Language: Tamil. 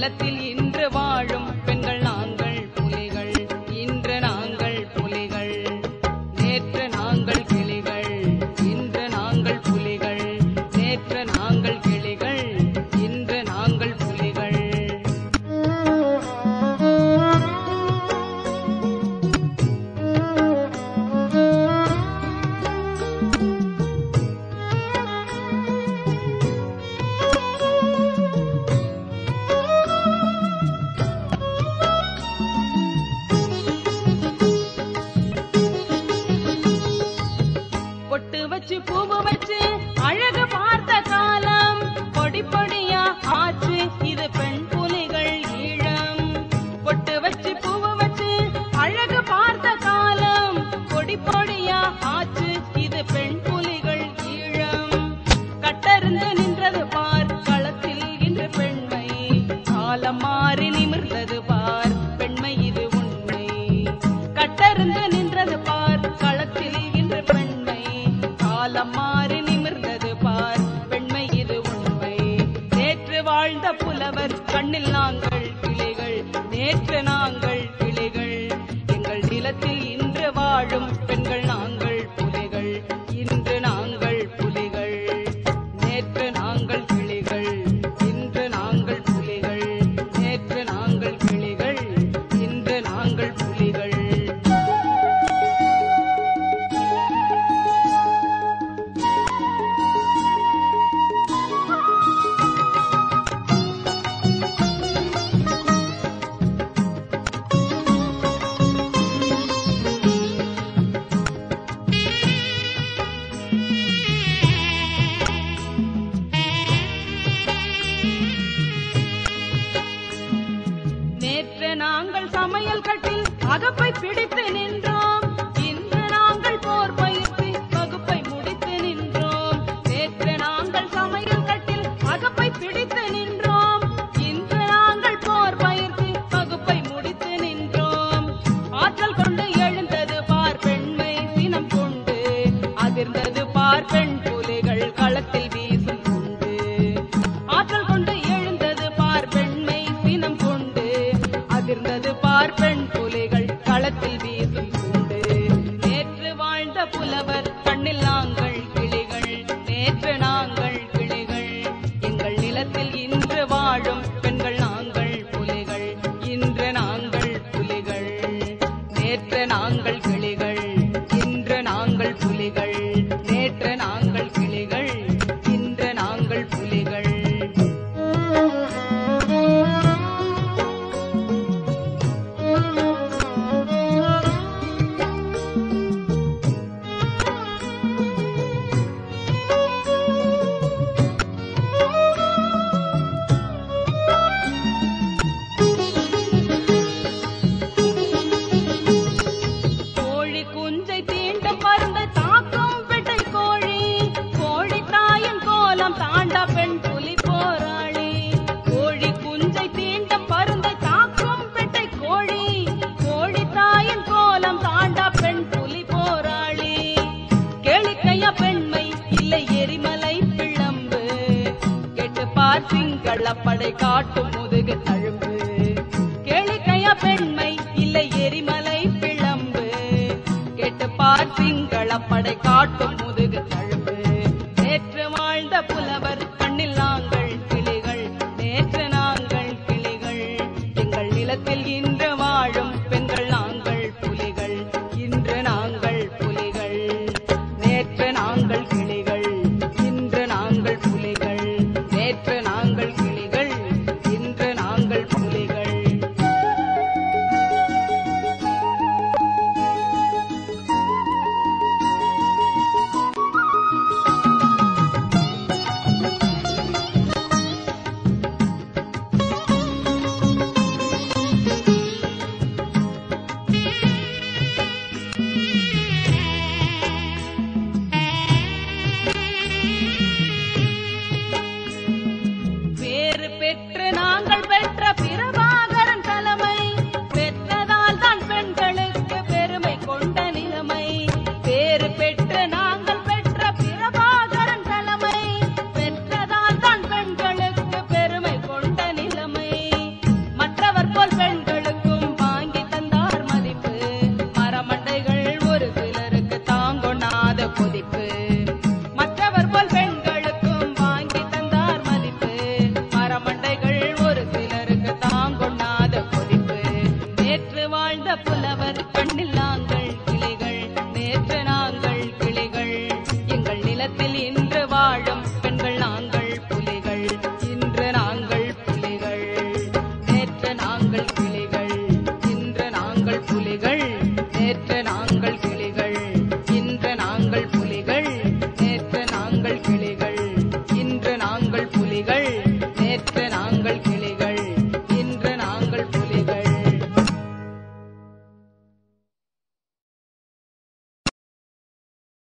நிலத்தில் இன்று வாழும் பெண்கள் நாங்கள் புலிகள் இன்று நாங்கள் புலிகள் நேற்று நாங்கள் கிளிகள் இன்று நாங்கள் புலிகள் நேற்று நாங்கள் கிளிகள் இன்று நாங்கள் புலிகள் பொட்டு வச்சு பூவு வச்சு அழகு பார்த்த காலம் பொடி பொடியா ஆச்சு இது பெண் புலிகள் ஈழம் பொட்டு வச்சு பூவு வச்சு அழகு பார்த்த காலம் பொடி பொடியா ஆச்சு இது பெண் புலிகள் ஈழம் கட்டறிந்து நின்றது பார் களத்தில் இன்று பெண்மை காலம் மாறி நிமிர்ந்தது பார் பெண்மை இது உண்மை கட்டறிந்து நின்றது பார் களத்தில் இன்று பெண்மை காலம் மாறி நிமிர்ந்தது பார் பெண்மை இது உண்மை நேற்று வாழ்ந்த புலவர் கண்ணில் நாங்கள் கிளிகள் நேற்று நாங்கள் கிளிகள் எங்கள் நிலத்தில் இன்று வாழும் பெண்கள் நாங்கள் புலிகள் இன்று நாங்கள் புலிகள் நேற்று நாங்கள் கிளிகள் இன்று நாங்கள் புலிகள் நேற்று நாங்கள் கிளிகள் இன்று நாங்கள் புலிகள் நேற்று நாங்கள் சமையல் கட்டில் அகப்பை பிடித்து நின்றோம் இன்று நாங்கள் போர் பயிற்சி வகுப்பை முடித்து நின்றோம் நேற்று நாங்கள் சமையல் கட்டில் அகப்பை பிடித்து நின்றோம் இன்று நாங்கள் போர் பயிற்சி வகுப்பை முடித்து நின்றோம் ஆற்றல் கொண்டு எழுந்தது பார் பெண்மை சினம் கொண்டு அதிர்ந்தது பார் பெண் புலிகள் களத்தில் வீசும் குண்டு ஆற்றல் கொண்டு எழுந்தது பார் பெண்மை சினம் கொண்டு அதிர்ந்தது பார் பெண் புலிகள் களத்தில் வீசும் குண்டு நேற்று வாழ்ந்த புலவர் கண்ணில் நாங்கள் கிளிகள் நேற்று நாங்கள் கிளிகள் எங்கள் நிலத்தில் இன்று வாழும் பெண்கள் நாங்கள் புலிகள் இன்று நாங்கள் புலிகள் நேற்று நாங்கள் கிளிகள் இன்று நாங்கள் புலிகள் நேற்று நாங்கள் கிளிகள் இன்று நாங்கள் புலிகள் கோழி குஞ்சை தீண்டும் மருந்தை தாக்கும் பெட்டை கோழி கோழி தாயின் கோலம் தாண்டா பெண் புலி போராளி கோழி குஞ்சை தீண்டும் மருந்தை தாக்கும் பெட்டை கோழி கோழி தாயின் கோலம் தாண்டா பெண் புலி போராளி கேளிக்கையா பெண்மை இல்லை எரிமலை பிளம்பு கெட்டு பார் சிங்கள படை காட்டும் முதுகு தழும்பு கேளிக்கையா பெண்மை இல்லை எரிமலை பிளம்பு கெட்டு பார் சிங்கள படை காட்டும் முதுகு தழும்பு நேற்று வாழ்ந்த புலவர் கண்ணில் நாங்கள் கிளிகள் நேற்று நாங்கள் கிளிகள் எங்கள் நிலத்தில் இன்று வாழும் பெண்கள் நாங்கள் புலிகள் இன்று நாங்கள் புலிகள் நேற்று நாங்கள் கிளிகள் இன்று நாங்கள் புலிகள் நேற்று நாங்கள் கிளிகள் இன்று நாங்கள் புலிகள் புலிகள் நேற்று நாங்கள்